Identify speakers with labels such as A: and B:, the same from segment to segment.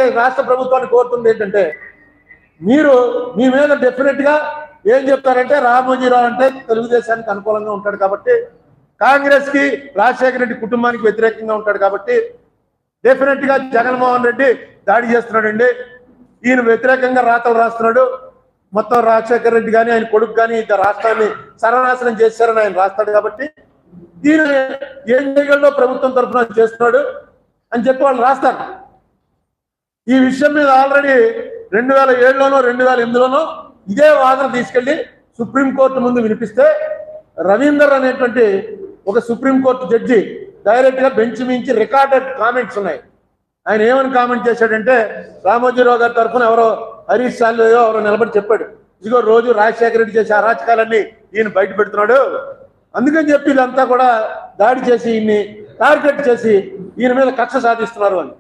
A: రాష్ట్ర ప్రభుత్వాన్ని కోరుతుంది ఏంటంటే మీరు మీ మీద డెఫినెట్ గా ఏం చెప్తారంటే రామోజీరావు అంటే తెలుగుదేశానికి అనుకూలంగా ఉంటాడు కాబట్టి కాంగ్రెస్ కి రాజశేఖర రెడ్డి కుటుంబానికి వ్యతిరేకంగా ఉంటాడు కాబట్టి డెఫినెట్ గా జగన్మోహన్ రెడ్డి దాడి చేస్తున్నాడండి ఈయన వ్యతిరేకంగా రాతలు రాస్తున్నాడు మొత్తం రాజశేఖర రెడ్డి కానీ ఆయన కొడుకు కానీ ఇక రాష్ట్రాన్ని సర్వనాశనం చేశారని ఆయన రాస్తాడు కాబట్టి ఈయన ఏం చేయగలడో ప్రభుత్వం తరఫున చేస్తున్నాడు అని చెప్పి వాళ్ళు రాస్తారు ఈ విషయం మీద ఆల్రెడీ రెండు వేల ఏడులోనో రెండు వేల ఎనిమిదిలోనో ఇదే వాదన తీసుకెళ్లి సుప్రీంకోర్టు ముందు వినిపిస్తే రవీందర్ అనేటువంటి ఒక సుప్రీంకోర్టు జడ్జి డైరెక్ట్ గా బెంచ్ మించి రికార్డెడ్ కామెంట్స్ ఉన్నాయి ఆయన ఏమని కామెంట్ చేశాడంటే రామోజీరావు గారి తరఫున ఎవరో హరీష్ సాల్వేయో ఎవరో నిలబడి చెప్పాడు ఇదిగో రోజు రాజశేఖర రెడ్డి చేసే అరాచకాలన్నీ ఈయన బయట పెడుతున్నాడు అందుకని చెప్పి వీళ్ళంతా కూడా దాడి చేసి ఈయన్ని టార్గెట్ చేసి ఈయన మీద కక్ష సాధిస్తున్నారు అని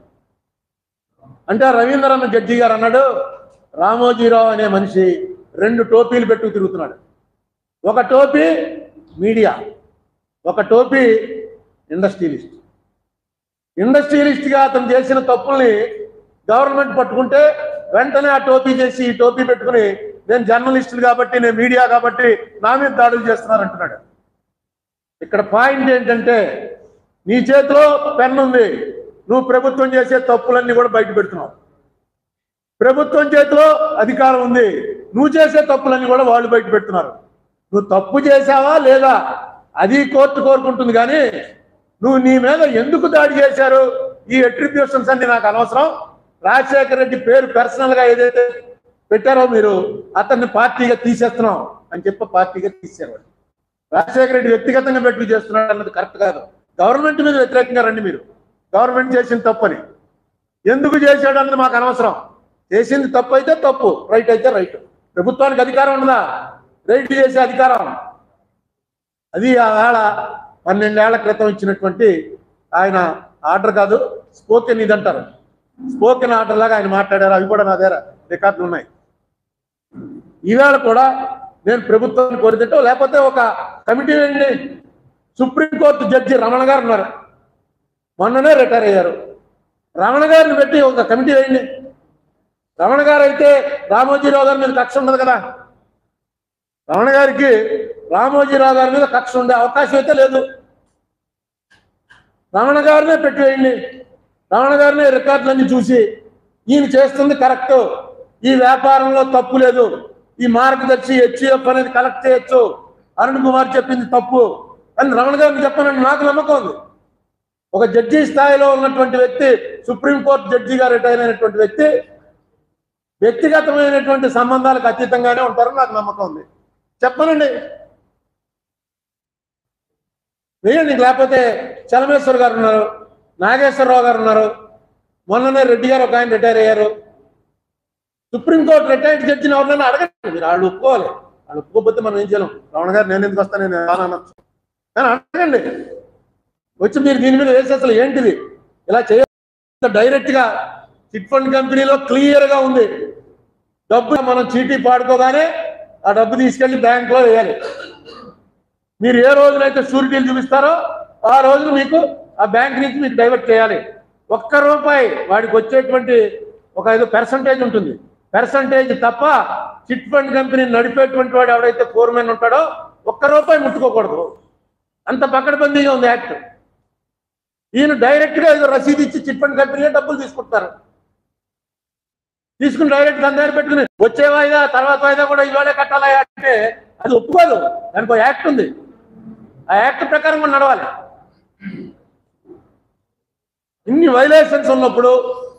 A: అంటే ఆ రవీంద్ర అన్న జడ్జి గారు అన్నాడు రామోజీరావు అనే మనిషి రెండు టోపీలు పెట్టు తిరుగుతున్నాడు ఒక టోపీ మీడియా ఒక టోపీ ఇండస్ట్రియలిస్ట్ ఇండస్ట్రియలిస్ట్గా అతను చేసిన తప్పుల్ని గవర్నమెంట్ పట్టుకుంటే వెంటనే ఆ టోపీ చేసి ఈ టోపీ పెట్టుకుని నేను జర్నలిస్టులు కాబట్టి నేను మీడియా కాబట్టి నా మీద దాడులు చేస్తున్నారు అంటున్నాడు ఇక్కడ పాయింట్ ఏంటంటే నీ చేతిలో పెన్ ఉంది నువ్వు ప్రభుత్వం చేసే తప్పులన్నీ కూడా బయట పెడుతున్నావు ప్రభుత్వం చేతిలో అధికారం ఉంది నువ్వు చేసే తప్పులన్నీ కూడా వాళ్ళు బయట పెడుతున్నారు నువ్వు తప్పు చేశావా లేదా అది కోర్టు కోరుకుంటుంది కానీ నువ్వు నీ మీద ఎందుకు దాడి చేశారు ఈ అట్రిబ్యూషన్స్ అన్ని నాకు అనవసరం రాజశేఖర రెడ్డి పేరు పర్సనల్ గా ఏదైతే పెట్టారో మీరు అతన్ని పార్టీగా తీసేస్తున్నాం అని చెప్పి పార్టీగా తీసేవాడు వాళ్ళు. రాజశేఖర రెడ్డి వ్యక్తిగతంగా పెట్టి చేస్తున్నాడు అన్నది కరెక్ట్ కాదు గవర్నమెంట్ మీద వ్యతిరేకంగా రండి మీరు గవర్నమెంట్ చేసిన తప్పని ఎందుకు చేశాడు అన్నది మాకు అనవసరం చేసింది తప్పు అయితే తప్పు రైట్ అయితే రైట్ ప్రభుత్వానికి అధికారం ఉండదా రైట్ చేసే అధికారం అది ఆ వేళ పన్నెండేళ్ల క్రితం ఇచ్చినటువంటి ఆయన ఆర్డర్ కాదు స్పోకెన్ ఇది అంటారు స్పోకెన్ ఆర్డర్ లాగా ఆయన మాట్లాడారు అవి కూడా నా దగ్గర రికార్డులు ఉన్నాయి ఈవేళ కూడా నేను ప్రభుత్వాన్ని కోరితే లేకపోతే ఒక కమిటీ వేయండి సుప్రీంకోర్టు జడ్జి రమణ గారు ఉన్నారు మొన్ననే రిటైర్ అయ్యారు రమణ గారిని పెట్టి ఒక కమిటీ వేయండి రమణ గారు అయితే రామోజీరావు గారి మీద కక్ష ఉండదు కదా రమణ గారికి రామోజీరావు గారి మీద కక్ష ఉండే అవకాశం అయితే లేదు రమణ గారినే పెట్టి వేయండి రమణ గారినే రికార్డులన్నీ చూసి ఈయన చేస్తుంది కరెక్ట్ ఈ వ్యాపారంలో తప్పు లేదు ఈ మార్గదర్శి హెచ్ఎఫ్ అనేది కలెక్ట్ చేయొచ్చు అరుణ్ కుమార్ చెప్పింది తప్పు అని రమణ గారిని చెప్పానని నాకు నమ్మకం ఉంది ఒక జడ్జి స్థాయిలో ఉన్నటువంటి వ్యక్తి సుప్రీంకోర్టు జడ్జిగా రిటైర్ అయినటువంటి వ్యక్తి వ్యక్తిగతమైనటువంటి సంబంధాలకు అతీతంగానే ఉంటారని నాకు నమ్మకం ఉంది చెప్పనండి వేయండి లేకపోతే చలమేశ్వర్ గారు ఉన్నారు నాగేశ్వరరావు గారు ఉన్నారు మొన్ననే రెడ్డి గారు ఒక ఆయన రిటైర్ అయ్యారు సుప్రీంకోర్టు రిటైర్డ్ జడ్జిని ఎవరినైనా అడగండి మీరు వాళ్ళు ఒప్పుకోవాలి వాళ్ళు ఒప్పుకోకపోతే మనం ఏం చేయలేం రమణ గారు నేను ఎందుకు వస్తాను నేను ఎలా అనొచ్చు కానీ అడగండి వచ్చి మీరు దీని మీద వేసి అసలు ఏంటిది ఇలా చేయ డైరెక్ట్ గా చిట్ ఫండ్ కంపెనీలో క్లియర్ గా ఉంది డబ్బు మనం చీటీ పాడుకోగానే ఆ డబ్బు తీసుకెళ్లి బ్యాంక్ లో వేయాలి మీరు ఏ రోజునైతే షూరిటీలు చూపిస్తారో ఆ రోజు మీకు ఆ బ్యాంక్ నుంచి మీకు డైవర్ట్ చేయాలి ఒక్క రూపాయి వాడికి వచ్చేటువంటి ఒక ఐదు పర్సంటేజ్ ఉంటుంది పర్సంటేజ్ తప్ప చిట్ ఫండ్ కంపెనీ నడిపేటువంటి వాడు ఎవడైతే ఫోర్మెన్ ఉంటాడో ఒక్క రూపాయి ముట్టుకోకూడదు అంత పకడ్బందీగా ఉంది యాక్ట్ ఈయన డైరెక్ట్ గా ఏదో రసీదు ఇచ్చి చిట్ ఫండ్ కంపెనీ డబ్బులు తీసుకుంటారు తీసుకుని డైరెక్ట్ దాని దగ్గర పెట్టుకుని వచ్చే వాయిదా తర్వాత వాయిదా కూడా ఇవాళే కట్టాలా అంటే అది ఒప్పుకోదు దానికి ఒక యాక్ట్ ఉంది ఆ యాక్ట్ ప్రకారం కూడా నడవాలి ఇన్ని వైలేషన్స్ ఉన్నప్పుడు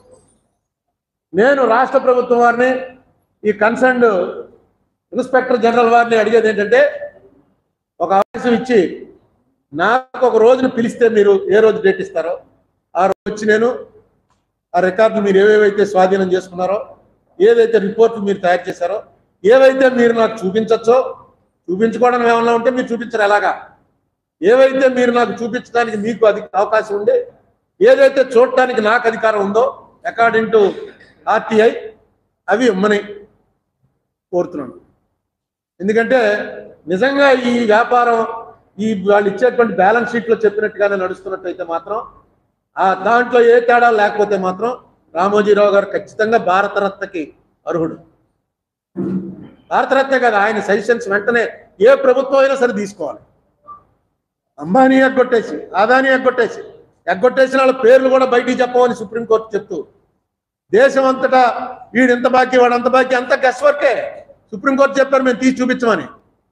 A: నేను రాష్ట్ర ప్రభుత్వం వారిని ఈ కన్సర్న్డ్ ఇన్స్పెక్టర్ జనరల్ వారిని అడిగేది ఏంటంటే ఒక అవకాశం ఇచ్చి నాకు ఒక రోజున పిలిస్తే మీరు ఏ రోజు డేట్ ఇస్తారో ఆ రోజు వచ్చి నేను ఆ రికార్డులు మీరు ఏవేవైతే స్వాధీనం చేసుకున్నారో ఏదైతే రిపోర్ట్ మీరు తయారు చేశారో ఏవైతే మీరు నాకు చూపించచ్చో చూపించుకోవడం ఏమన్నా ఉంటే మీరు చూపించరు ఎలాగా ఏవైతే మీరు నాకు చూపించడానికి మీకు అది అవకాశం ఉండే ఏదైతే చూడటానికి నాకు అధికారం ఉందో అకార్డింగ్ టు ఆర్టీఐ అవి ఇమ్మని కోరుతున్నాను ఎందుకంటే నిజంగా ఈ వ్యాపారం ఈ వాళ్ళు ఇచ్చేటువంటి బ్యాలెన్స్ షీట్లో చెప్పినట్టుగానే నడుస్తున్నట్టయితే మాత్రం ఆ దాంట్లో ఏ తేడా లేకపోతే మాత్రం రామోజీరావు గారు ఖచ్చితంగా భారతరత్నకి అర్హుడు భారతరత్నే కదా ఆయన సజెషన్స్ వెంటనే ఏ ప్రభుత్వం అయినా సరే తీసుకోవాలి అంబానీ ఎగ్గొట్టేసి ఆదాని ఎగ్గొట్టేసి ఎగ్గొట్టేసిన వాళ్ళ పేర్లు కూడా బయటికి చెప్పమని సుప్రీంకోర్టు చెప్తూ దేశం అంతటా వీడు ఎంత బాకీ వాడు అంత బాకీ అంత గెస్ వర్కే సుప్రీంకోర్టు చెప్పారు మేము తీసి చూపించమని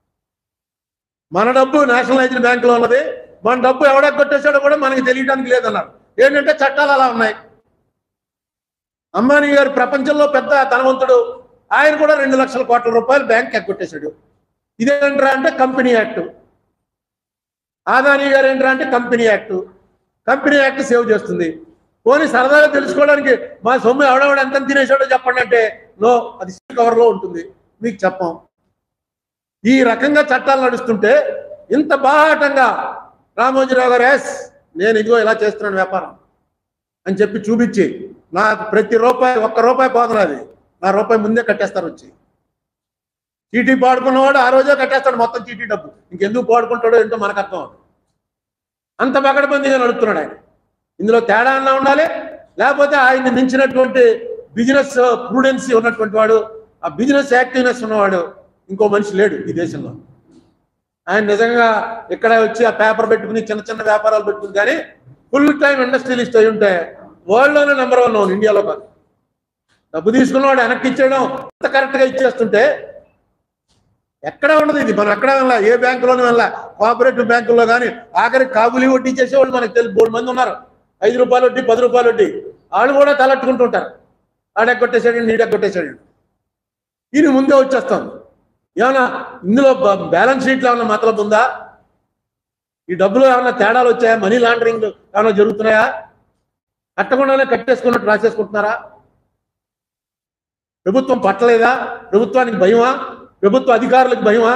A: మన డబ్బు నేషనలైజ్డ్ బ్యాంకులో ఉన్నది మన డబ్బు ఎవడెగ్గొట్టేశాడో కూడా మనకి తెలియడానికి లేదన్నారు ఏంటంటే చట్టాలు అలా ఉన్నాయి అంబానీ గారు ప్రపంచంలో పెద్ద ధనవంతుడు ఆయన కూడా రెండు లక్షల కోట్ల రూపాయలు బ్యాంక్ ఎగ్గొట్టేశాడు ఇదేంట్రా అంటే కంపెనీ యాక్ట్ ఆదాని గారు ఏంట్రా అంటే company act company act save చేస్తుంది పోనీ సరదాగా తెలుసుకోవడానికి మా సొమ్ము ఎవడెవడు ఎంత తినేసాడో చెప్పండి అంటే నో అది కవర్లో ఉంటుంది మీకు చెప్పం ఈ రకంగా చట్టాలు నడుస్తుంటే ఇంత బాహాటంగా రామోజీరావు గారు ఎస్ నేను ఇదిగో ఇలా చేస్తున్నాను వ్యాపారం అని చెప్పి చూపించి నాకు ప్రతి రూపాయి ఒక్క రూపాయి పోతున్నది నా రూపాయి ముందే కట్టేస్తారు వచ్చి చీటీ పాడుకున్నవాడు ఆ రోజే కట్టేస్తాడు మొత్తం చీటీ డబ్బు ఇంకెందుకు పాడుకుంటాడో ఏంటో మనకు అర్థం అవుతుంది అంత పకడ్బందీగా నడుపుతున్నాడు ఆయన ఇందులో తేడా అన్నా ఉండాలి లేకపోతే ఆయన్ని మించినటువంటి బిజినెస్ ప్రూడెన్సీ ఉన్నటువంటి వాడు ఆ బిజినెస్ యాక్టివ్నెస్ ఉన్నవాడు ఇంకో మనిషి లేడు ఈ దేశంలో ఆయన నిజంగా ఇక్కడ వచ్చి ఆ పేపర్ పెట్టుకుని చిన్న చిన్న వ్యాపారాలు పెట్టుకుని కానీ ఫుల్ టైం ఇండస్ట్రియలిస్ట్ అయి ఉంటే వరల్డ్లోనే నెంబర్ వన్ అవును ఇండియాలో కాదు డబ్బు తీసుకున్నవాడు వెనక్కి ఇచ్చేయడం అంత కరెక్ట్గా ఇచ్చేస్తుంటే ఎక్కడ ఉండదు ఇది మనం ఎక్కడ వెళ్ళా ఏ బ్యాంకులోనూ వెళ్ళా కోఆపరేటివ్ బ్యాంకుల్లో కానీ ఆఖరి కాబులి వడ్డీ చేసేవాళ్ళు మనకు తెలియదు మూడు మంది ఉన్నారు ఐదు రూపాయలు వడ్డీ పది రూపాయలు వడ్డీ వాళ్ళు కూడా తలట్టుకుంటుంటారు ఆడెగ్గొట్టేసాడు నీడెగ్గొట్టేసాడు ఈయన ముందే వచ్చేస్తాం ఏమన్నా ఇందులో బ- బ్యాలెన్స్ షీట్లో ఏమన్నా మతలబు ఉందా ఈ డబ్బులు ఏమన్నా తేడాలు వచ్చాయా మనీ లాండరింగ్ ఏమైనా జరుగుతున్నాయా కట్టకుండానే కట్టేసుకున్నట్టు రాసేసుకుంటున్నారా ప్రభుత్వం పట్టలేదా ప్రభుత్వానికి భయమా ప్రభుత్వ అధికారులకు భయమా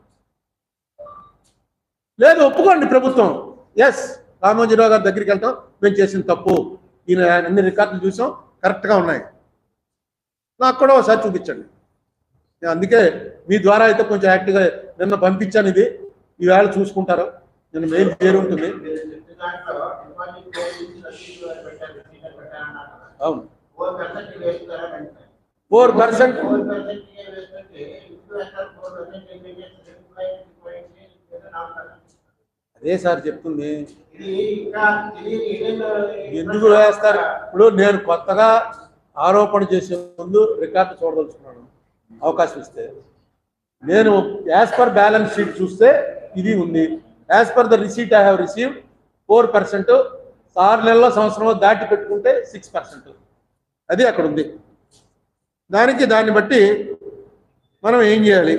A: లేదు ఒప్పుకోండి ప్రభుత్వం ఎస్ రామోజీరావు గారి దగ్గరికి వెళ్తాం మేము చేసిన తప్పు ఈయన అన్ని రికార్డులు చూసాం కరెక్ట్గా ఉన్నాయి నాకు కూడా ఒకసారి చూపించండి నేను అందుకే మీ ద్వారా అయితే కొంచెం యాక్టివ్గా నిన్న పంపించాను ఇది ఈవేళ చూసుకుంటారు నేను మెయిల్ చేరి ఉంటుంది అవును ఫోర్ పర్సెంట్ అదే సార్ చెప్తుంది ఎందుకు వేస్తారు ఇప్పుడు నేను కొత్తగా ఆరోపణ చేసే ముందు రికార్డు చూడదలుచుకున్నాను అవకాశం ఇస్తే నేను యాజ్ పర్ బ్యాలెన్స్ షీట్ చూస్తే ఇది ఉంది as per the receipt I have receive four percent ఆరు నెలల సంవత్సరం దాటి పెట్టుకుంటే సిక్స్ పర్సెంట్ అది అక్కడ ఉంది దానికి దాన్ని బట్టి మనం ఏం చేయాలి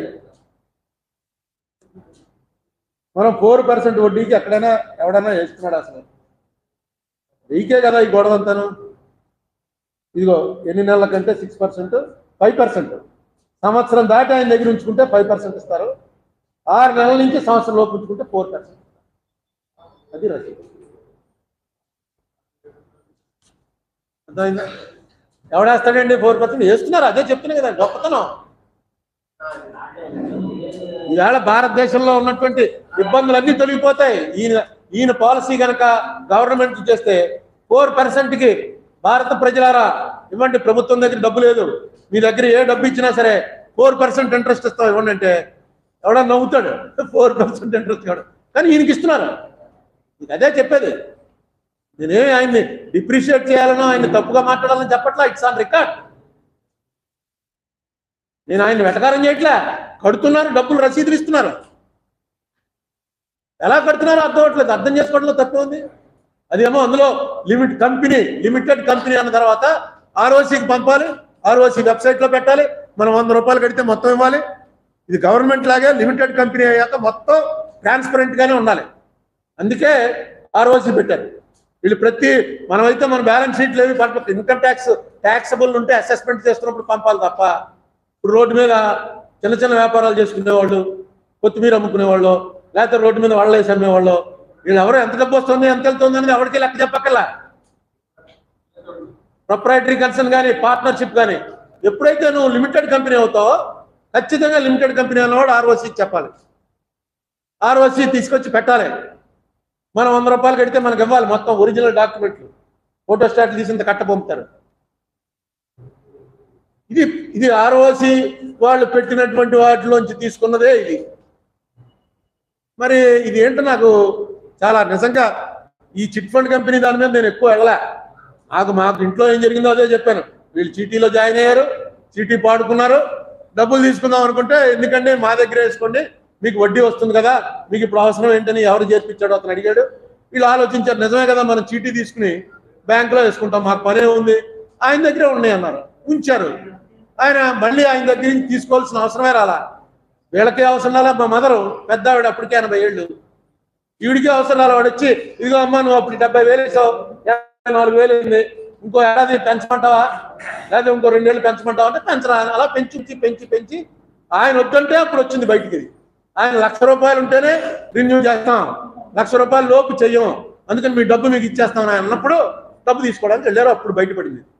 A: మనం ఫోర్ పర్సెంట్ వడ్డీకి ఎక్కడైనా ఎవడైనా వేస్తున్నాడు అసలు వెయ్యికే కదా ఈ గొడవ అంతాను ఇదిగో ఎన్ని నెలల కంటే సిక్స్ పర్సెంట్ ఫైవ్ పర్సెంట్ సంవత్సరం దాటి ఆయన దగ్గర ఉంచుకుంటే ఫైవ్ పర్సెంట్ ఇస్తారు ఆరు నెలల నుంచి సంవత్సరం లోపు ఉంచుకుంటే ఫోర్ పర్సెంట్ అది రసీదు అర్థమైందా ఎవడేస్తాడండి ఫోర్ పర్సెంట్ వేస్తున్నారు అదే చెప్తున్నా కదా గొప్పతనం ఈవేళ భారతదేశంలో ఉన్నటువంటి ఇబ్బందులన్నీ తొలగిపోతాయి ఈయన ఈయన పాలసీ కనుక గవర్నమెంట్ చేస్తే ఫోర్ కి భారత ప్రజలారా ఇవ్వండి ప్రభుత్వం దగ్గర డబ్బు లేదు మీ దగ్గర ఏ డబ్బు ఇచ్చినా సరే ఫోర్ పర్సెంట్ ఇంట్రెస్ట్ ఇస్తాం ఇవ్వండి అంటే ఎవడో నవ్వుతాడు ఫోర్ పర్సెంట్ ఇంట్రెస్ట్ కాడు కానీ ఈయనకి ఇస్తున్నారు ఇది అదే చెప్పేది నేనేమి ఆయన్ని డిప్రిషియేట్ చేయాలనో ఆయన తప్పుగా మాట్లాడాలని చెప్పట్లా ఇట్స్ ఆన్ రికార్డ్ నేను ఆయన వెటకారం చేయట్లే కడుతున్నారు డబ్బులు రసీదులు ఇస్తున్నారు ఎలా కడుతున్నారో అర్థం అవట్లేదు అర్థం చేసుకోవడంలో తప్పే ఉంది అదేమో అందులో లిమిట్ కంపెనీ లిమిటెడ్ కంపెనీ అన్న తర్వాత ఆర్ఓసీకి పంపాలి ఆర్ఓసీ వెబ్సైట్ లో పెట్టాలి మనం వంద రూపాయలు కడితే మొత్తం ఇవ్వాలి ఇది గవర్నమెంట్ లాగే లిమిటెడ్ కంపెనీ అయ్యాక మొత్తం ట్రాన్స్పరెంట్ గానే ఉండాలి అందుకే ఆర్ఓసీ పెట్టారు వీళ్ళు ప్రతి మనమైతే మన బ్యాలెన్స్ షీట్లు ఏవి పట్ల ఇన్కమ్ ట్యాక్స్ ట్యాక్సబుల్ ఉంటే అసెస్మెంట్ చేస్తున్నప్పుడు పంపాలి తప్ప ఇప్పుడు రోడ్డు మీద చిన్న చిన్న వ్యాపారాలు చేసుకునేవాళ్ళు కొత్తిమీర అమ్ముకునేవాళ్ళు లేకపోతే రోడ్డు మీద వాళ్ళు వేసి అమ్మేవాళ్ళు వీళ్ళు ఎవరో ఎంత డబ్బు వస్తుంది ఎంత వెళ్తుంది అనేది ఎవరికి లెక్క చెప్పక్కర్లా ప్రొపరైటరీ కన్సర్న్ కానీ పార్ట్నర్షిప్ కానీ ఎప్పుడైతే నువ్వు లిమిటెడ్ కంపెనీ అవుతావో ఖచ్చితంగా లిమిటెడ్ కంపెనీ అన్నవాడు ఆర్ఓసీకి చెప్పాలి ఆర్ఓసీ తీసుకొచ్చి పెట్టాలి మనం వంద రూపాయలు కడితే మనకి ఇవ్వాలి మొత్తం ఒరిజినల్ డాక్యుమెంట్లు ఫోటో స్టాట్లు తీసి ఇంత కట్ట పంపుతారు ఇది ఇది ఆర్ఓసి వాళ్ళు పెట్టినటువంటి వాటిలోంచి తీసుకున్నదే ఇది మరి ఇది ఏంటో నాకు చాలా నిజంగా ఈ చిట్ ఫండ్ కంపెనీ దాని మీద నేను ఎక్కువ వెళ్ళా నాకు మాకు ఇంట్లో ఏం జరిగిందో అదే చెప్పాను వీళ్ళు చీటీలో జాయిన్ అయ్యారు చీటీ పాడుకున్నారు డబ్బులు తీసుకుందాం అనుకుంటే ఎందుకంటే మా దగ్గర వేసుకోండి మీకు వడ్డీ వస్తుంది కదా మీకు ఇప్పుడు అవసరం ఏంటని ఎవరు చేర్పించాడో అతను అడిగాడు వీళ్ళు ఆలోచించారు నిజమే కదా మనం చీటీ తీసుకుని బ్యాంకులో వేసుకుంటాం మాకు పనే ఉంది ఆయన దగ్గరే ఉన్నాయి అన్నారు ఉంచారు ఆయన మళ్ళీ ఆయన దగ్గర నుంచి తీసుకోవాల్సిన అవసరమే రాలా వీళ్ళకే అవసరం రాలా మా మదరు పెద్ద ఆవిడ అప్పటికే ఎనభై ఏళ్ళు ఈవిడికి అవసరం రాలా వాడు వచ్చి ఇదిగో అమ్మా నువ్వు అప్పుడు డెబ్బై వేలు వేసావు యాభై నాలుగు వేలు అయింది ఇంకో ఏడాది పెంచమంటావా లేదా ఇంకో రెండేళ్ళు పెంచమంటావా అంటే పెంచరా అలా పెంచి పెంచి పెంచి ఆయన వద్దంటే అప్పుడు వచ్చింది బయటికి ఇది ఆయన లక్ష రూపాయలు ఉంటేనే రిన్యూ చేస్తాం లక్ష రూపాయలు లోపు చెయ్యం అందుకని మీ డబ్బు మీకు ఇచ్చేస్తాం అని అన్నప్పుడు డబ్బు తీసుకోవడానికి వెళ్ళారు అప్పుడు బయటపడింది